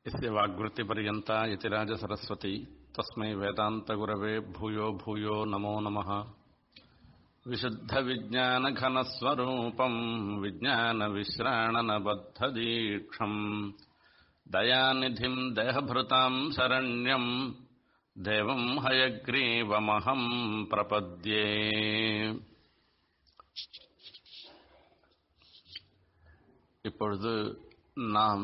यस्य वाग्वृत्तिपर्यन्ता यतिराजसरस्वती तस्मै वेदान्तगुरवे भूयो भूयो नमो नमः विशुद्धविज्ञानघनस्वरूपम् विज्ञानविश्राणनबद्धदीक्षम् दयानिधिम् देहभृताम् शरण्यम् देवम् हयग्रीवमहम् प्रपद्ये இப்பொழுது நாம்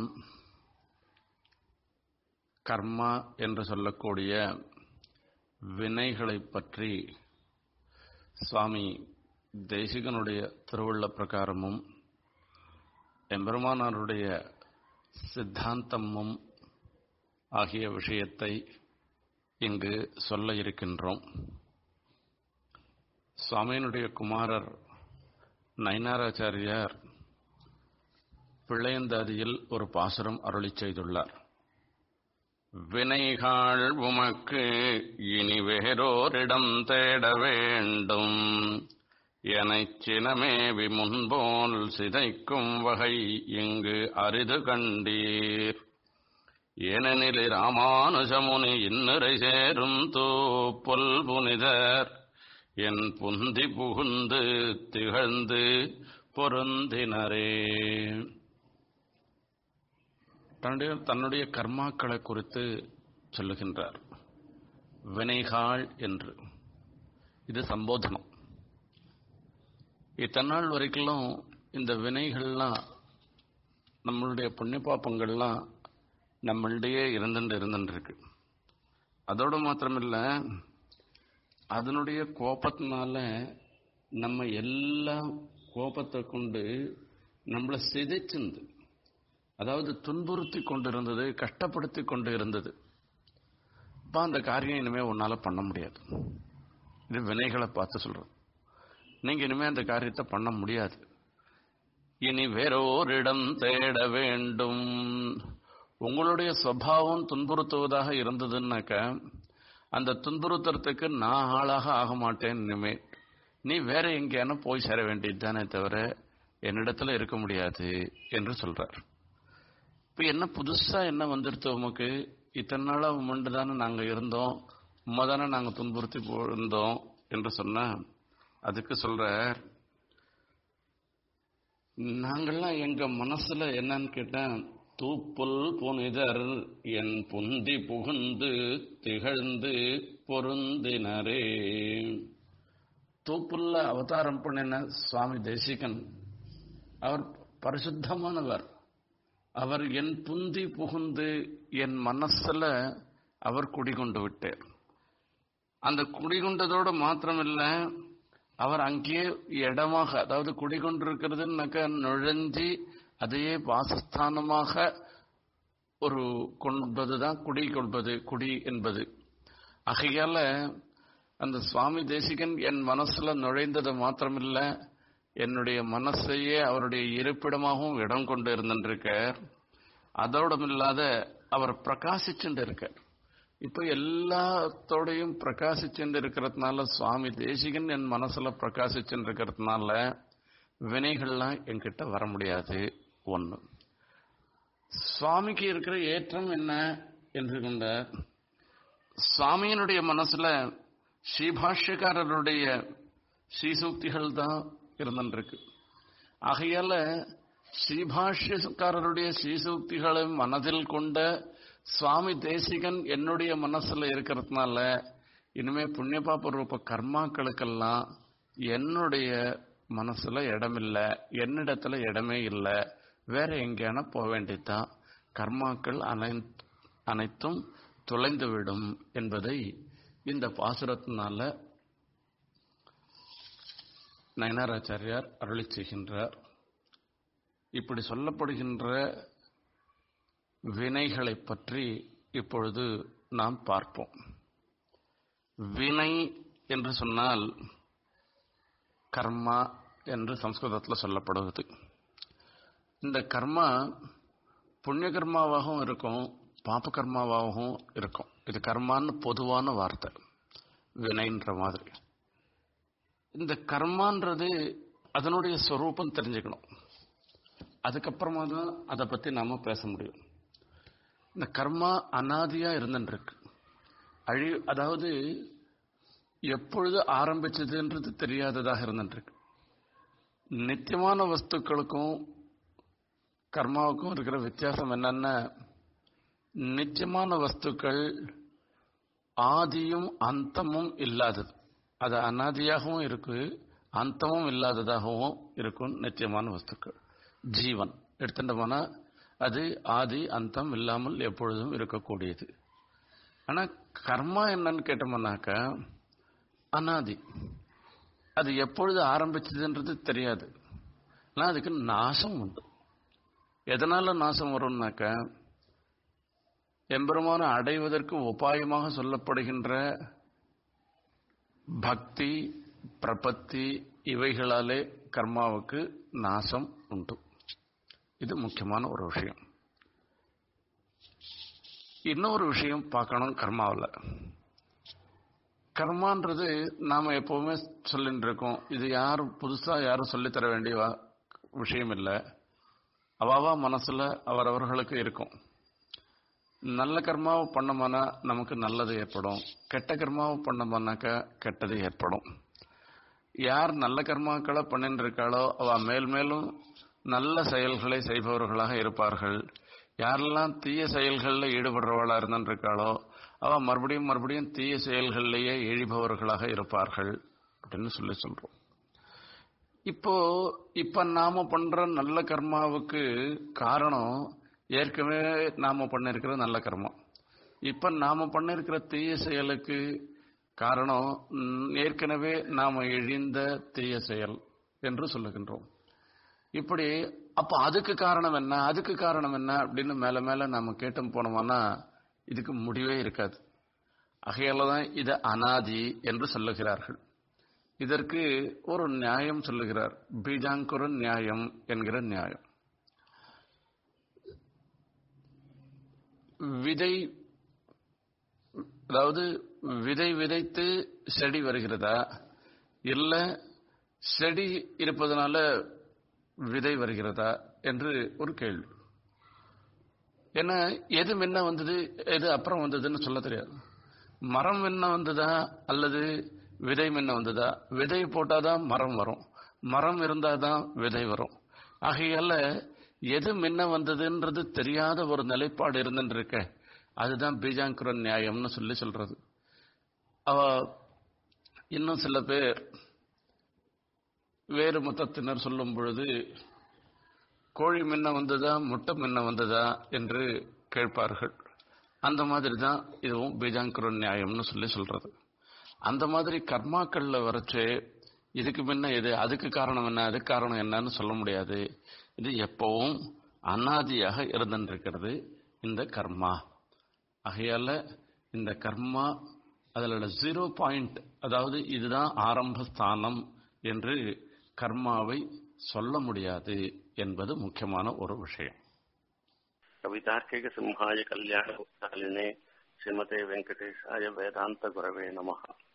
கர்மா என்று சொல்லக்கூடிய வினைகளை பற்றி சுவாமி தேசிகனுடைய திருவுள்ள பிரகாரமும் எம்பெருமானாருடைய சித்தாந்தமும் ஆகிய விஷயத்தை இங்கு சொல்ல இருக்கின்றோம் சுவாமியினுடைய குமாரர் நயனாராச்சாரியார் பிள்ளையந்தாதியில் ஒரு பாசுரம் அருளி செய்துள்ளார் வினைகாள் உமக்கு இனி வேறோரிடம் தேட வேண்டும் எனச் சினமேவி முன்போல் சிதைக்கும் வகை இங்கு அரிது கண்டீர் ஏனெனில் ராமானுஜமுனி இன்னுரை சேரும் தூ பொல் புனிதர் என் புந்தி புகுந்து திகழ்ந்து பொருந்தினரே தன்னுடைய தன்னுடைய கர்மாக்களை குறித்து சொல்லுகின்றார் வினைகாள் என்று இது சம்போதனம் இத்தநாள் வரைக்கும் இந்த வினைகள்லாம் நம்மளுடைய புண்ணிய பாப்பங்கள்லாம் நம்மளிடையே இருந்துட்டு இருந்துட்டு இருக்கு அதோடு மாத்திரமில்ல அதனுடைய கோபத்தினால நம்ம எல்லா கோபத்தை கொண்டு நம்மளை சிதைச்சிருந்து அதாவது துன்புறுத்தி கொண்டு இருந்தது கஷ்டப்படுத்தி கொண்டு இருந்தது இப்போ அந்த காரியம் இனிமேல் உன்னால் பண்ண முடியாது இது வினைகளை பார்த்து சொல்கிறோம் நீங்கள் இனிமேல் அந்த காரியத்தை பண்ண முடியாது இனி வேறோரிடம் தேட வேண்டும் உங்களுடைய சுவாவம் துன்புறுத்துவதாக இருந்ததுன்னாக்க அந்த துன்புறுத்துறதுக்கு நான் ஆளாக ஆக மாட்டேன் இனிமேல் நீ வேற எங்கேயான போய் சேர வேண்டியது தானே தவிர என்னிடத்துல இருக்க முடியாது என்று சொல்றார் இப்போ என்ன புதுசா என்ன வந்துடுத்து உமக்கு இத்தனை நாளா முண்டு தானே நாங்கள் இருந்தோம் உண்மை தானே நாங்கள் துன்புறுத்தி போயிருந்தோம் என்று சொன்னா அதுக்கு சொல்ற நாங்கள்லாம் எங்க மனசுல என்னன்னு கேட்டேன் தூப்புல் புனிதர் என் புந்தி புகுந்து திகழ்ந்து பொருந்தினரே தூப்புல்ல அவதாரம் பண்ணின சுவாமி தேசிகன் அவர் பரிசுத்தமானவர் அவர் என் புந்தி புகுந்து என் மனசுல அவர் குடிகொண்டு விட்டார் அந்த குடிகொண்டதோடு மாத்திரமில்ல அவர் அங்கேயே இடமாக அதாவது குடிகொண்டிருக்கிறதுனாக்க நுழைஞ்சி அதையே வாசஸ்தானமாக ஒரு கொள்வதுதான் குடி கொள்வது குடி என்பது ஆகையால அந்த சுவாமி தேசிகன் என் மனசுல நுழைந்தது மாத்திரமில்ல என்னுடைய மனசையே அவருடைய இருப்பிடமாகவும் இடம் கொண்டு இருந்திருக்கார் அதோடும் இல்லாத அவர் பிரகாசிச்சுட்டு இருக்கார் இப்ப எல்லாத்தோடையும் பிரகாசிச்சுட்டு இருக்கிறதுனால சுவாமி தேசிகன் என் மனசுல பிரகாசிச்சுட்டு இருக்கிறதுனால வினைகள்லாம் என்கிட்ட வர முடியாது ஒண்ணு சுவாமிக்கு இருக்கிற ஏற்றம் என்ன என்று கொண்ட சுவாமியினுடைய மனசுல ஸ்ரீபாஷ்யக்காரருடைய ஸ்ரீசூக்திகள் தான் இருந்துருக்கு ஆகையால ஸ்ரீபாஷ்யக்காரருடைய ஸ்ரீசூக்திகளை மனதில் கொண்ட சுவாமி தேசிகன் என்னுடைய மனசுல இருக்கிறதுனால இனிமே புண்ணியபாப ரூப கர்மாக்களுக்கெல்லாம் என்னுடைய மனசுல இடமில்லை என்னிடத்துல இடமே இல்லை வேற எங்கேயான போக வேண்டியதுதான் கர்மாக்கள் அனை அனைத்தும் தொலைந்துவிடும் என்பதை இந்த பாசுரத்தினால நயனாராச்சாரியார் அருளி செய்கின்றார் இப்படி சொல்லப்படுகின்ற வினைகளை பற்றி இப்பொழுது நாம் பார்ப்போம் வினை என்று சொன்னால் கர்மா என்று சம்ஸ்கிருதத்தில் சொல்லப்படுவது இந்த கர்மா புண்ணிய கர்மாவாகவும் இருக்கும் பாப கர்மாவாகவும் இருக்கும் இது கர்மான்னு பொதுவான வார்த்தை வினைன்ற மாதிரி இந்த கர்மான்றது அதனுடைய ஸ்வரூபம் தெரிஞ்சுக்கணும் அதுக்கப்புறமா தான் அதை பற்றி நாம பேச முடியும் இந்த கர்மா அனாதியா இருந்துருக்கு அழி அதாவது எப்பொழுது ஆரம்பிச்சதுன்றது தெரியாததாக இருந்துருக்கு நித்தியமான வஸ்துக்களுக்கும் கர்மாவுக்கும் இருக்கிற வித்தியாசம் என்னன்னா நித்தியமான வஸ்துக்கள் ஆதியும் அந்தமும் இல்லாதது அது அனாதியாகவும் இருக்கு அந்தமும் இல்லாததாகவும் இருக்கும் நித்தியமான வஸ்துக்கள் ஜீவன் எடுத்துட்டோம்னா அது ஆதி அந்தம் இல்லாமல் எப்பொழுதும் இருக்கக்கூடியது ஆனா கர்மா என்னன்னு கேட்டோம்னாக்கா அனாதி அது எப்பொழுது ஆரம்பிச்சதுன்றது தெரியாது ஆனால் அதுக்கு நாசம் உண்டு எதனால நாசம் வரும்னாக்கா எம்பெருமான அடைவதற்கு உபாயமாக சொல்லப்படுகின்ற பக்தி பிரபத்தி இவைகளாலே கர்மாவுக்கு நாசம் உண்டு இது முக்கியமான ஒரு விஷயம் இன்னொரு விஷயம் பார்க்கணும் கர்மாவில் கர்மான்றது நாம எப்பவுமே சொல்லிட்டு இருக்கோம் இது யாரும் புதுசா யாரும் சொல்லித்தர வேண்டிய வா- விஷயம் இல்லை அவாவா மனசுல அவரவர்களுக்கு இருக்கும் நல்ல கர்மாவை பண்ணோம்னா நமக்கு நல்லது ஏற்படும் கெட்ட கர்மாவை பண்ணோம்னாக்கா கெட்டது ஏற்படும் யார் நல்ல கர்மாக்களை பண்ணிட்டு இருக்காளோ அவ மேல் மேலும் நல்ல செயல்களை செய்பவர்களாக இருப்பார்கள் யாரெல்லாம் தீய செயல்களில் ஈடுபடுறவளா இருந்திருக்காளோ அவ மறுபடியும் மறுபடியும் தீய செயல்களிலேயே எழிபவர்களாக இருப்பார்கள் அப்படின்னு சொல்லி சொல்றோம் இப்போ இப்ப நாம பண்ற நல்ல கர்மாவுக்கு காரணம் ஏற்கனவே நாம பண்ணிருக்கிற நல்ல கர்மம் இப்ப நாம பண்ணிருக்கிற தீய செயலுக்கு காரணம் ம், ஏற்கனவே நாம இழிந்த தீய செயல் என்று சொல்லுகின்றோம் இப்படி அப்ப அதுக்கு காரணம் என்ன அதுக்கு காரணம் என்ன அப்படின்னு மேல மேல நாம கேட்டும் போனோம்னா இதுக்கு முடிவே இருக்காது ஆகையால தான் இது அனாதி என்று சொல்லுகிறார்கள் இதற்கு ஒரு நியாயம் சொல்லுகிறார் பீஜாங்குர நியாயம் என்கிற நியாயம் விதை அதாவது விதை விதைத்து செடி வருகிறதா இல்ல செடி இருப்பதனால விதை வருகிறதா என்று ஒரு கேள்வி ஏன்னா எது முன்ன வந்தது எது அப்புறம் வந்ததுன்னு சொல்ல தெரியாது மரம் முன்ன வந்ததா அல்லது விதை முன்ன வந்ததா விதை போட்டாதான் மரம் வரும் மரம் இருந்தாதான் விதை வரும் ஆகையால எது முன்ன வந்ததுன்றது தெரியாத ஒரு நிலைப்பாடு இருந்துட்டு இருக்க அதுதான் பீஜாங்குர நியாயம்னு சொல்லி சொல்றது அவ இன்னும் சில பேர் வேறு மொத்தத்தினர் சொல்லும் பொழுது கோழி முன்ன வந்ததா முட்டை முன்ன வந்ததா என்று கேட்பார்கள் அந்த மாதிரி தான் இதுவும் பீஜாங்குர நியாயம்னு சொல்லி சொல்றது அந்த மாதிரி கர்மாக்கள்ல வரைச்சு இதுக்கு முன்ன எது அதுக்கு காரணம் என்ன அதுக்கு காரணம் என்னன்னு சொல்ல முடியாது இது எப்பவும் அனாதியாக இருந்திருக்கிறது இந்த கர்மா ஆகையால இந்த கர்மா அதில் ஜீரோ பாயிண்ட் அதாவது இதுதான் ஆரம்ப ஸ்தானம் என்று கர்மாவை சொல்ல முடியாது என்பது முக்கியமான ஒரு விஷயம் कवितार्किक सिंहाय कल्याण कालिने श्रीमते वेंकटेशाय वेदांत गुरवे नमः